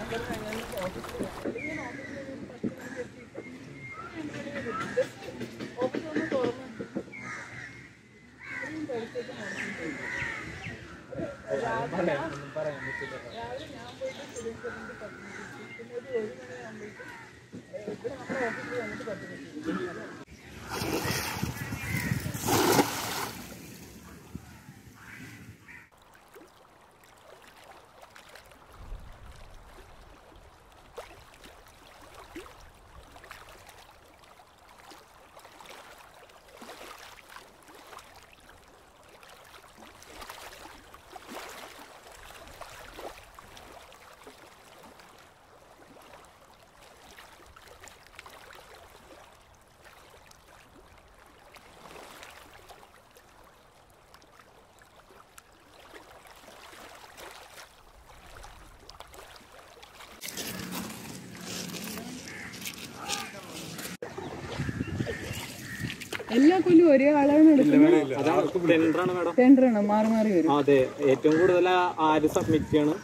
എല്ലാ കൊല്ലും ഒരേ ആളാണ് എടുക്കുന്നത് അതാണ് ടെൻഡറാണ് മാഡം ടെൻഡറാണ് മാറി മാറി വരും അതെ ഏറ്റവും കൂടുതൽ ആര് സബ്മിറ്റ് ചെയ്യണം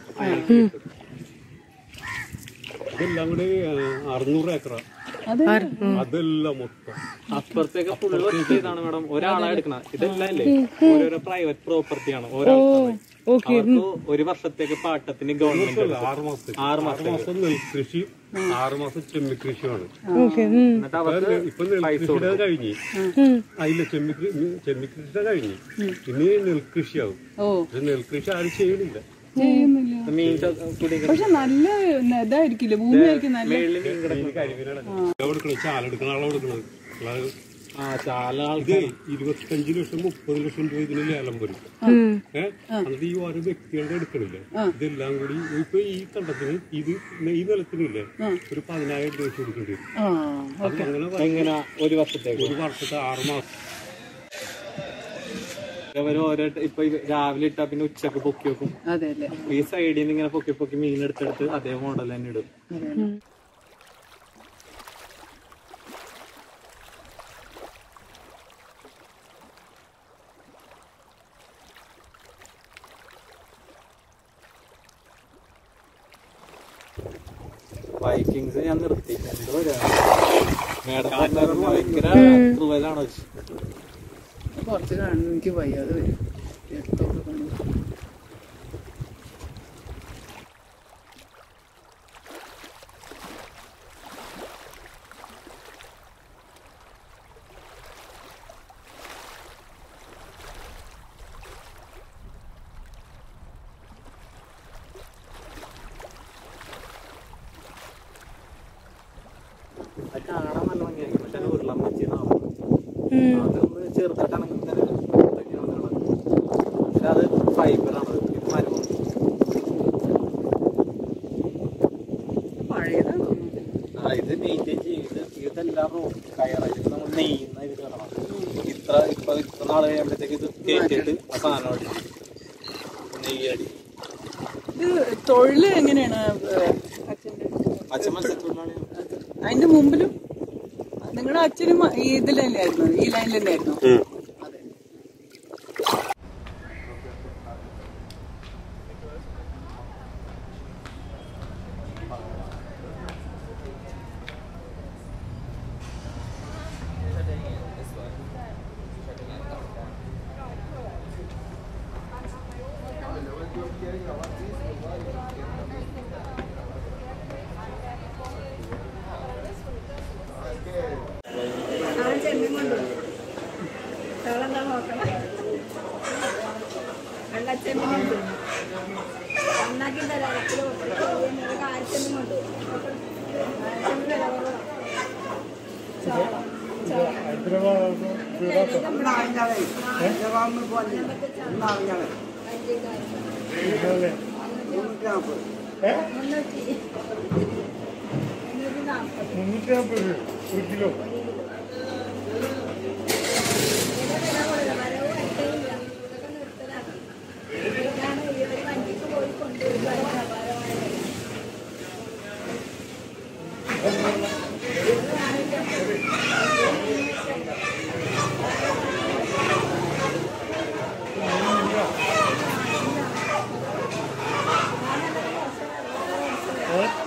ഇതെല്ലാം കൂടി അറുന്നൂറ് ഏക്കറ അതെ അതെല്ലാം മൊത്തം അപ്പുറത്തേക്ക് ഫുള്ള് ഒറ്റ ഇതാണ് മാഡം ഒരാളാ എടുക്കണം ഇതെല്ലാം ഇല്ലേ ഓരോരോ പ്രൈവറ്റ് പ്രോപ്പർട്ടിയാണ് ഓരോ അവർക്ക് ഒരു വർഷത്തേക്ക് പാട്ടത്തിന് ഗവൺമെന്റ് ആറ് മാസത്തേക്ക് ആറ് ആറ് മാസം മാസം നെൽകൃഷി ആറ് മാസം ചെമ്മിക്കൃഷിയാണ് എന്നിട്ട് അവർക്ക് ഇപ്പൊ നെൽകൃഷിയുടെ കഴിഞ്ഞ് അതില്ല ചെമ്മിക്കൃ ചെമ്മിക്കൃഷിയുടെ കഴിഞ്ഞ് ഇനി നെൽകൃഷിയാവും ഓ പക്ഷെ നെൽകൃഷി ആരും ചെയ്യണില്ല ചെയ്യുന്നില്ല മീൻ ച- കുടിക്കുന്ന പക്ഷെ നല്ല ഇതായിരിക്കില്ലേ ഭൂമിയായിരിക്കും നല്ല മേളില് മീൻ കിടക്കും ഇതിന് കരിമീനാണ് എടുക്കണം ചാലെടുക്കണ ആളെ എടുക്കണത് അല്ലാതെ ആ ചാല ഇത് ഇരുപത്തഞ്ച് ലക്ഷം മുപ്പത് ലക്ഷം രൂപ ഇതിന് ലേലം വരും ഏഹ് എന്നിട്ട് ഈ ഓരോ വ്യക്തികളുടെ എടുക്കണില്ല ഇതെല്ലാം കൂടി ഇപ്പൊ ഈ കണ്ടത്തിന് ഇത് ഈ നിലത്തിനില്ലേ ഒരു പതിനായിരം രൂപ വെച്ച് കൊടുക്കേണ്ടി വരും ആ അത് അങ്ങനെ വ- എങ്ങനെ ഒരു വർഷത്തേക്ക് ഒരു വർഷത്തെ ആറ് മാസം അവര് ഓരോ ഇപ്പൊ ഇത് രാവിലെ ഇട്ടാ പിന്നെ ഉച്ചക്ക് പൊക്കി വെക്കും അതെ അല്ലേ ഈ സൈഡിൽ നിന്ന് ഇങ്ങനെ പൊക്കി പൊക്കി മീൻ എടുത്തെടുത്ത് അതേ മോഡൽ തന്നെ ഇടും വൈക്കിങ്സ് ഞാൻ നിർത്തി എന്തോ മേഡം പറഞ്ഞത് ഭയങ്കര ക്രൂവലാണോ കുറച്ച് കാണുന്നു എനിക്ക് വയ്യാതെ വരും രക്തമൊക്കെ കാണും. അത് കാണാൻ നല്ല ഭംഗിയായിരിക്കും പക്ഷെ അത് ഉരുളാൻ പറ്റിയതാവും അതൊന്ന് ചെറുതായിട്ടാണെങ്കിൽ തന്നെ ഇതൊക്കെയാണ് കാണാൻ. പക്ഷെ അത് ഫൈബറാണ് ഇത് മരവും പഴയതാണ് ആ ഇത് മെയിൻറ്റെയിൻ ചെയ്ത് ഇതെല്ലാം റോഡ് കയറായിട്ട് നമ്മൾ നെയ്യുന്ന ഇത് കാണണം ഇത്ര ഇപ്പൊ ഇത്ര നാൾ കഴിയുമ്പോഴത്തേക്ക് ഇത് കയറ്റിയിട്ട് ആ സാധനം അടിക്കും നെയ്യടി ഇത് തൊഴില് എങ്ങനെയാണ് ഏഹ്, അച്ഛന്റെ അച്ഛൻ മത്സ്യത്തൊഴിലാളി അതിന്റെ മുമ്പിലും നിങ്ങളുടെ അച്ഛനും ഈ ഇതിൽ തന്നെയായിരുന്നു ഈ ലൈനിൽ തന്നെയായിരുന്നു അതെ നന്നാക്കി തരാം കാഴ്ചയൊന്നും കൊണ്ട് ഏ?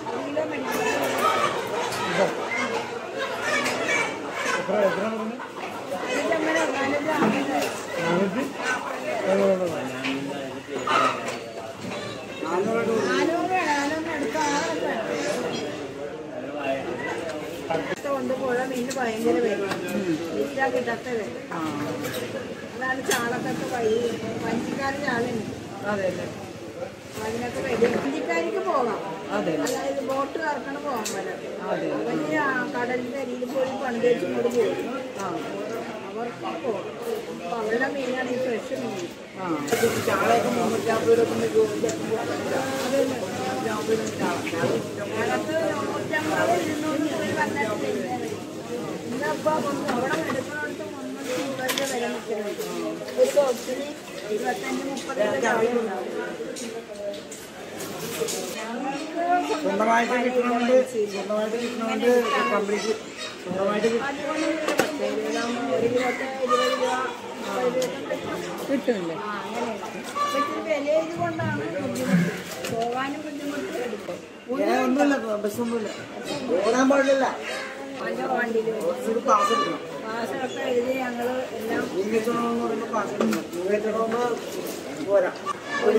കൊണ്ട് പുഴ മീൻ ഭയങ്കര വില തീരാ കിട്ടാത്ത വില അതാണ് ചാളത്തൊക്കെ വഴി വഞ്ചിക്കാരൻ ചാളുണ്ട് അതെ അല്ലേ അതിനൊക്കെ വില വഞ്ചിക്കാരിക്ക് പോകാം അതെ അതായത് ബോട്ട് കറക്കണ പോകാൻ പറ്റും അതെ അവര് ആ കടലിന്റെ അരിയിൽ പോയി പണ്ട് വെച്ച് ഇങ്ങോട്ട് പോകും ആ അവർക്ക് പോകാം അപ്പൊ അവരുടെ മീനാണ് ഈ ഫ്രഷ് മീൻ ആ അകത്ത് നൂറ്റമ്പത് ഇരുന്നൂറ് രൂപ പറഞ്ഞിട്ടില്ല ഇന്നപ്പോ ഒന്ന് അവിടെ എടുക്കണോടത്ത് മുന്നൂറ്റി ഇരുപത് രൂപ വരെ നിൽക്കുന്നുണ്ട് ഒരു ബോക്സിന് ഇരുപത്തഞ്ച് മുപ്പത് രൂപ ചാവുണ്ടാവും സ്വന്തമായിട്ട് കിട്ടണോണ്ട് സ്വന്തമായിട്ട് കിട്ടണോണ്ട് കംപ്ലീറ്റ് സ്വന്തമായിട്ട് കിട്ട- അതുകൊണ്ട് പത്ത് രൂപ ഒരു ഇരുപത്തി ഇരുപത് രൂപ മുപ്പത് രൂപ കിട്ടും കിട്ടുമല്ലേ ആ, അങ്ങനെയാണ്. അപ്പൊ ഇത്തിരി വില ഇതുകൊണ്ടാണ് ബുദ്ധിമുട്ട്. പോകാനും ബുദ്ധിമുട്ട് എടുക്കും. ഏ, ഒന്നുമില്ല ബസ്സൊന്നുമില്ല ഓടാൻ പാടില്ല പല വണ്ടിയിൽ വരും. ഒരു പാസ് എടുക്കണം പാസ്സൊക്കെ എഴുതി ഞങ്ങള് എല്ലാം ഇംഗ്ലീഷ് പറയുമ്പോൾ പാസ് എടുക്കണം ഇംഗ്ലീഷ് ആകുമ്പോൾ പോരാ ഒരു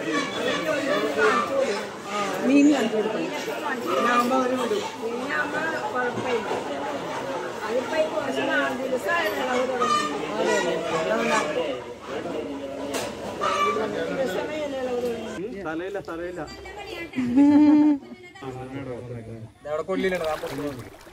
മീൻ കാണിച്ചു കൊടുക്കണം ആകുമ്പോൾ അവർ വിടും പിന്നെ അമ്മ കുഴപ്പമില്ല അതിപ്പോ ഈ കുറച്ച് നാൾ ദിവസമായത് ഇളവ് തുടങ്ങി ദിവസമേ ഇളവ് തുടങ്ങി സ്ഥലമില്ല സ്ഥലമില്ല അവിടെ കൊല്ലില്ല